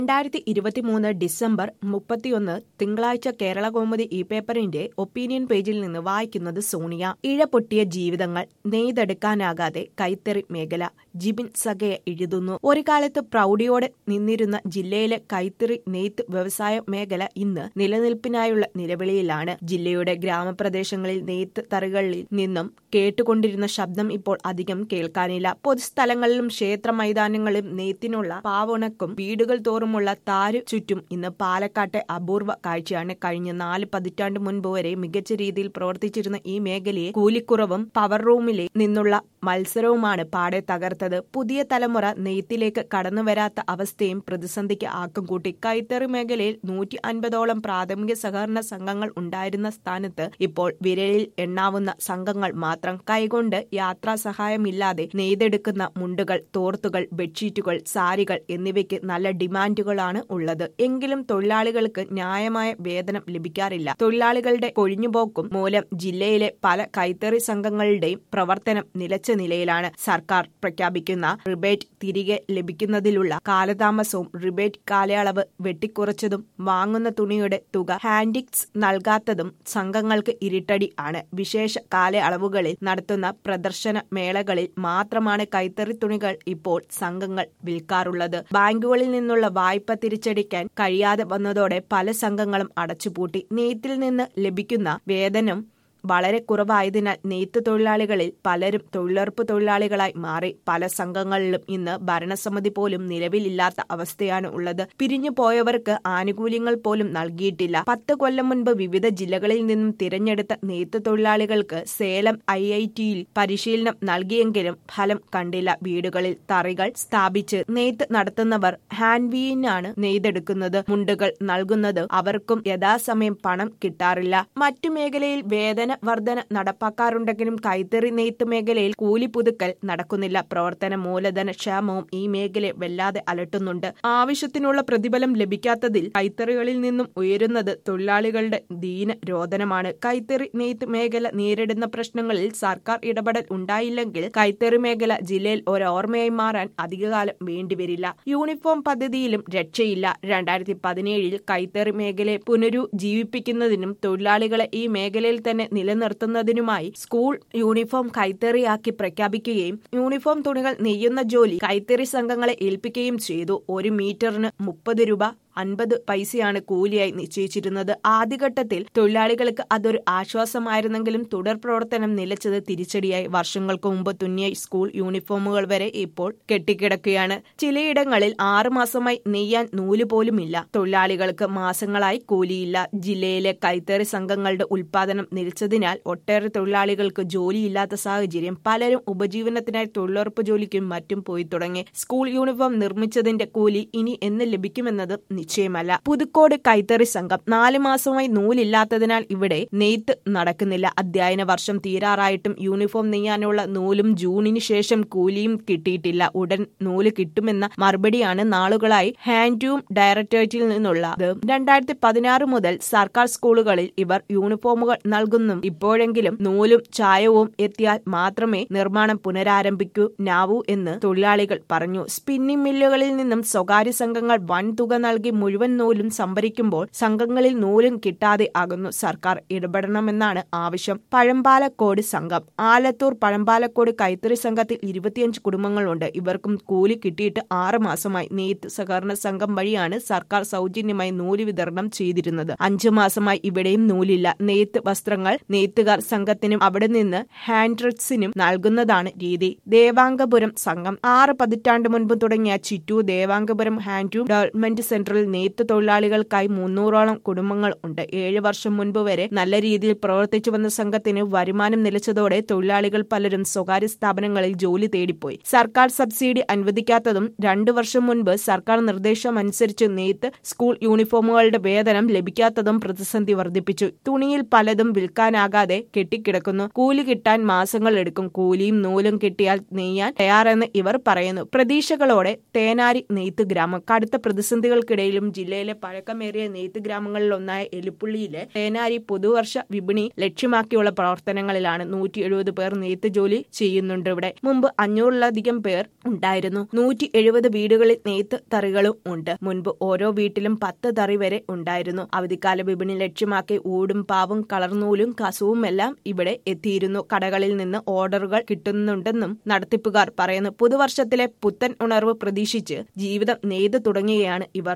രണ്ടായിരത്തി ഇരുപത്തിമൂന്ന് ഡിസംബർ മുപ്പത്തിയൊന്ന് തിങ്കളാഴ്ച കേരള കൗമുദി ഈ പേപ്പറിന്റെ ഒപ്പീനിയൻ പേജിൽ നിന്ന് വായിക്കുന്നത് സോണിയ ഇഴപൊട്ടിയ ജീവിതങ്ങൾ നെയ്തെടുക്കാനാകാതെ കൈത്തറി മേഖല ജിബിൻ സഗയ എഴുതുന്നു ഒരു കാലത്ത് പ്രൗഢിയോടെ നിന്നിരുന്ന ജില്ലയിലെ കൈത്തറി നെയ്ത്ത് വ്യവസായ മേഖല ഇന്ന് നിലനിൽപ്പിനായുള്ള നിലവിളിയിലാണ് ജില്ലയുടെ ഗ്രാമപ്രദേശങ്ങളിൽ നെയ്ത്ത് തറികളിൽ നിന്നും കേട്ടുകൊണ്ടിരുന്ന ശബ്ദം ഇപ്പോൾ അധികം കേൾക്കാനില്ല പൊതുസ്ഥലങ്ങളിലും ക്ഷേത്ര മൈതാനങ്ങളിലും നെയ്ത്തിനുള്ള പാവുണക്കും വീടുകൾ തോറുമുള്ള താരു ചുറ്റും ഇന്ന് പാലക്കാട്ടെ അപൂർവ കാഴ്ചയാണ് കഴിഞ്ഞ നാല് പതിറ്റാണ്ട് മുൻപ് വരെ മികച്ച രീതിയിൽ പ്രവർത്തിച്ചിരുന്ന ഈ മേഖലയെ കൂലിക്കുറവും പവർ റൂമിലെ നിന്നുള്ള മത്സരവുമാണ് പാടെ തകർത്തത് പുതിയ തലമുറ നെയ്ത്തിലേക്ക് കടന്നുവരാത്ത അവസ്ഥയും പ്രതിസന്ധിക്ക് ആക്കം കൂട്ടി കൈത്തറി മേഖലയിൽ നൂറ്റി അൻപതോളം പ്രാഥമിക സഹകരണ സംഘങ്ങൾ ഉണ്ടായിരുന്ന സ്ഥാനത്ത് ഇപ്പോൾ വിരലിൽ എണ്ണാവുന്ന സംഘങ്ങൾ മാത്രം കൈകൊണ്ട് യാത്രാ സഹായമില്ലാതെ നെയ്തെടുക്കുന്ന മുണ്ടുകൾ തോർത്തുകൾ ബെഡ്ഷീറ്റുകൾ സാരികൾ എന്നിവയ്ക്ക് നല്ല ഡിമാൻഡുകളാണ് ഉള്ളത് എങ്കിലും തൊഴിലാളികൾക്ക് ന്യായമായ വേതനം ലഭിക്കാറില്ല തൊഴിലാളികളുടെ കൊഴിഞ്ഞുപോക്കും മൂലം ജില്ലയിലെ പല കൈത്തറി സംഘങ്ങളുടെയും പ്രവർത്തനം നിലച്ച നിലയിലാണ് സർക്കാർ പ്രഖ്യാപിക്കുന്ന റിബേറ്റ് തിരികെ ലഭിക്കുന്നതിലുള്ള കാലതാമസവും റിബേറ്റ് കാലയളവ് വെട്ടിക്കുറച്ചതും വാങ്ങുന്ന തുണിയുടെ തുക ഹാൻഡിക്സ് നൽകാത്തതും സംഘങ്ങൾക്ക് ഇരുട്ടടി ആണ് വിശേഷ കാലയളവുകളിൽ നടത്തുന്ന പ്രദർശന മേളകളിൽ മാത്രമാണ് കൈത്തറി തുണികൾ ഇപ്പോൾ സംഘങ്ങൾ വിൽക്കാറുള്ളത് ബാങ്കുകളിൽ നിന്നുള്ള വായ്പ തിരിച്ചടിക്കാൻ കഴിയാതെ വന്നതോടെ പല സംഘങ്ങളും അടച്ചുപൂട്ടി നെയ്ത്തിൽ നിന്ന് ലഭിക്കുന്ന വേതനം വളരെ കുറവായതിനാൽ നെയ്ത്ത് തൊഴിലാളികളിൽ പലരും തൊഴിലുറപ്പ് തൊഴിലാളികളായി മാറി പല സംഘങ്ങളിലും ഇന്ന് ഭരണസമിതി പോലും നിലവിലില്ലാത്ത അവസ്ഥയാണ് ഉള്ളത് പിരിഞ്ഞു പോയവർക്ക് ആനുകൂല്യങ്ങൾ പോലും നൽകിയിട്ടില്ല പത്ത് കൊല്ലം മുൻപ് വിവിധ ജില്ലകളിൽ നിന്നും തിരഞ്ഞെടുത്ത നെയ്ത്ത് തൊഴിലാളികൾക്ക് സേലം ഐ ഐ ടിയിൽ പരിശീലനം നൽകിയെങ്കിലും ഫലം കണ്ടില്ല വീടുകളിൽ തറികൾ സ്ഥാപിച്ച് നെയ്ത്ത് നടത്തുന്നവർ ഹാൻഡ് വീനാണ് നെയ്തെടുക്കുന്നത് മുണ്ടുകൾ നൽകുന്നത് അവർക്കും യഥാസമയം പണം കിട്ടാറില്ല മറ്റു മേഖലയിൽ വേതന വർധന നടപ്പാക്കാറുണ്ടെങ്കിലും കൈത്തറി നെയ്ത്ത് മേഖലയിൽ കൂലി പുതുക്കൽ നടക്കുന്നില്ല പ്രവർത്തന മൂലധന ക്ഷാമവും ഈ മേഖലയെ വല്ലാതെ അലട്ടുന്നുണ്ട് ആവശ്യത്തിനുള്ള പ്രതിഫലം ലഭിക്കാത്തതിൽ കൈത്തറികളിൽ നിന്നും ഉയരുന്നത് തൊഴിലാളികളുടെ ദീന രോദനമാണ് കൈത്തറി നെയ്ത്ത് മേഖല നേരിടുന്ന പ്രശ്നങ്ങളിൽ സർക്കാർ ഇടപെടൽ ഉണ്ടായില്ലെങ്കിൽ കൈത്തറി മേഖല ജില്ലയിൽ ഒരോർമ്മയായി മാറാൻ അധികകാലം വേണ്ടിവരില്ല യൂണിഫോം പദ്ധതിയിലും രക്ഷയില്ല രണ്ടായിരത്തി പതിനേഴിൽ കൈത്തറി മേഖലയെ പുനരുജ്ജീവിപ്പിക്കുന്നതിനും തൊഴിലാളികളെ ഈ മേഖലയിൽ തന്നെ നിലനിർത്തുന്നതിനുമായി സ്കൂൾ യൂണിഫോം കൈത്തറിയാക്കി പ്രഖ്യാപിക്കുകയും യൂണിഫോം തുണികൾ നെയ്യുന്ന ജോലി കൈത്തറി സംഘങ്ങളെ ഏൽപ്പിക്കുകയും ചെയ്തു ഒരു മീറ്ററിന് മുപ്പത് രൂപ അൻപത് പൈസയാണ് കൂലിയായി നിശ്ചയിച്ചിരുന്നത് ആദ്യഘട്ടത്തിൽ തൊഴിലാളികൾക്ക് അതൊരു ആശ്വാസമായിരുന്നെങ്കിലും തുടർ പ്രവർത്തനം നിലച്ചത് തിരിച്ചടിയായി വർഷങ്ങൾക്ക് മുമ്പ് തുന്നിയ സ്കൂൾ യൂണിഫോമുകൾ വരെ ഇപ്പോൾ കെട്ടിക്കിടക്കുകയാണ് ചിലയിടങ്ങളിൽ ആറുമാസമായി നെയ്യാൻ നൂല് പോലുമില്ല തൊഴിലാളികൾക്ക് മാസങ്ങളായി കൂലിയില്ല ജില്ലയിലെ കൈത്തറി സംഘങ്ങളുടെ ഉൽപാദനം നിലച്ചതിനാൽ ഒട്ടേറെ തൊഴിലാളികൾക്ക് ജോലിയില്ലാത്ത സാഹചര്യം പലരും ഉപജീവനത്തിനായി തൊഴിലുറപ്പ് ജോലിക്കും മറ്റും പോയി തുടങ്ങി സ്കൂൾ യൂണിഫോം നിർമ്മിച്ചതിന്റെ കൂലി ഇനി എന്ന് ലഭിക്കുമെന്നത് നിശ്ചയമല്ല പുതുക്കോട് കൈത്തറി സംഘം നാല് മാസമായി നൂലില്ലാത്തതിനാൽ ഇവിടെ നെയ്ത്ത് നടക്കുന്നില്ല അധ്യയന വർഷം തീരാറായിട്ടും യൂണിഫോം നെയ്യാനുള്ള നൂലും ജൂണിന് ശേഷം കൂലിയും കിട്ടിയിട്ടില്ല ഉടൻ നൂല് കിട്ടുമെന്ന മറുപടിയാണ് നാളുകളായി ഹാൻഡ്ലൂം ഡയറക്ടറേറ്റിൽ നിന്നുള്ളത് രണ്ടായിരത്തി പതിനാറ് മുതൽ സർക്കാർ സ്കൂളുകളിൽ ഇവർ യൂണിഫോമുകൾ നൽകുന്നു ഇപ്പോഴെങ്കിലും നൂലും ചായവും എത്തിയാൽ മാത്രമേ നിർമ്മാണം പുനരാരംഭിക്കൂ നാവൂ എന്ന് തൊഴിലാളികൾ പറഞ്ഞു സ്പിന്നിംഗ് മില്ലുകളിൽ നിന്നും സ്വകാര്യ സംഘങ്ങൾ വൻതുക നൽകി മുഴുവൻ നൂലും സംഭരിക്കുമ്പോൾ സംഘങ്ങളിൽ നൂലും കിട്ടാതെ ആകുന്നു സർക്കാർ ഇടപെടണമെന്നാണ് ആവശ്യം പഴമ്പാലക്കോട് സംഘം ആലത്തൂർ പഴമ്പാലക്കോട് കൈത്തറി സംഘത്തിൽ ഇരുപത്തിയഞ്ച് കുടുംബങ്ങളുണ്ട് ഇവർക്കും കൂലി കിട്ടിയിട്ട് ആറ് മാസമായി നെയ്ത്ത് സഹകരണ സംഘം വഴിയാണ് സർക്കാർ സൗജന്യമായി നൂല് വിതരണം ചെയ്തിരുന്നത് അഞ്ചു മാസമായി ഇവിടെയും നൂലില്ല നെയ്ത്ത് വസ്ത്രങ്ങൾ നെയ്ത്തുകാർ സംഘത്തിനും അവിടെ നിന്ന് ഹാൻഡ്രഡ്സിനും നൽകുന്നതാണ് രീതി ദേവാംഗപുരം സംഘം ആറ് പതിറ്റാണ്ട് മുൻപ് തുടങ്ങിയ ചിറ്റു ദേവാംഗപുരം ഹാൻഡ്ലൂം ഡെവലപ്മെന്റ് സെന്ററിൽ നെയ്ത്ത് തൊഴിലാളികൾക്കായി മുന്നൂറോളം കുടുംബങ്ങൾ ഉണ്ട് ഏഴ് വർഷം മുൻപ് വരെ നല്ല രീതിയിൽ പ്രവർത്തിച്ചു വന്ന സംഘത്തിന് വരുമാനം നിലച്ചതോടെ തൊഴിലാളികൾ പലരും സ്വകാര്യ സ്ഥാപനങ്ങളിൽ ജോലി തേടിപ്പോയി സർക്കാർ സബ്സിഡി അനുവദിക്കാത്തതും രണ്ടു വർഷം മുൻപ് സർക്കാർ നിർദ്ദേശം അനുസരിച്ച് നെയ്ത്ത് സ്കൂൾ യൂണിഫോമുകളുടെ വേതനം ലഭിക്കാത്തതും പ്രതിസന്ധി വർദ്ധിപ്പിച്ചു തുണിയിൽ പലതും വിൽക്കാനാകാതെ കെട്ടിക്കിടക്കുന്നു കൂലി കിട്ടാൻ മാസങ്ങൾ എടുക്കും കൂലിയും നൂലും കിട്ടിയാൽ നെയ്യാൻ തയ്യാറെന്ന് ഇവർ പറയുന്നു പ്രതീക്ഷകളോടെ തേനാരി നെയ്ത്ത് ഗ്രാമം കടുത്ത പ്രതിസന്ധികൾക്കിടയിൽ മേഖലയിലും ജില്ലയിലെ പഴക്കമേറിയ നെയ്ത്ത് ഗ്രാമങ്ങളിലൊന്നായ എലിപ്പുള്ളിയിലെ തേനാരി പുതുവർഷ വിപണി ലക്ഷ്യമാക്കിയുള്ള പ്രവർത്തനങ്ങളിലാണ് നൂറ്റി എഴുപത് പേർ നെയ്ത്ത് ജോലി ചെയ്യുന്നുണ്ട് ഇവിടെ മുമ്പ് അഞ്ഞൂറിലധികം പേർ ഉണ്ടായിരുന്നു നൂറ്റി എഴുപത് വീടുകളിൽ നെയ്ത്ത് തറികളും ഉണ്ട് മുൻപ് ഓരോ വീട്ടിലും പത്ത് തറി വരെ ഉണ്ടായിരുന്നു അവധിക്കാല വിപണി ലക്ഷ്യമാക്കി ഊടും പാവും കളർനൂലും കസവും എല്ലാം ഇവിടെ എത്തിയിരുന്നു കടകളിൽ നിന്ന് ഓർഡറുകൾ കിട്ടുന്നുണ്ടെന്നും നടത്തിപ്പുകാർ പറയുന്നു പുതുവർഷത്തിലെ പുത്തൻ ഉണർവ് പ്രതീക്ഷിച്ച് ജീവിതം നെയ്ത് തുടങ്ങുകയാണ് ഇവർ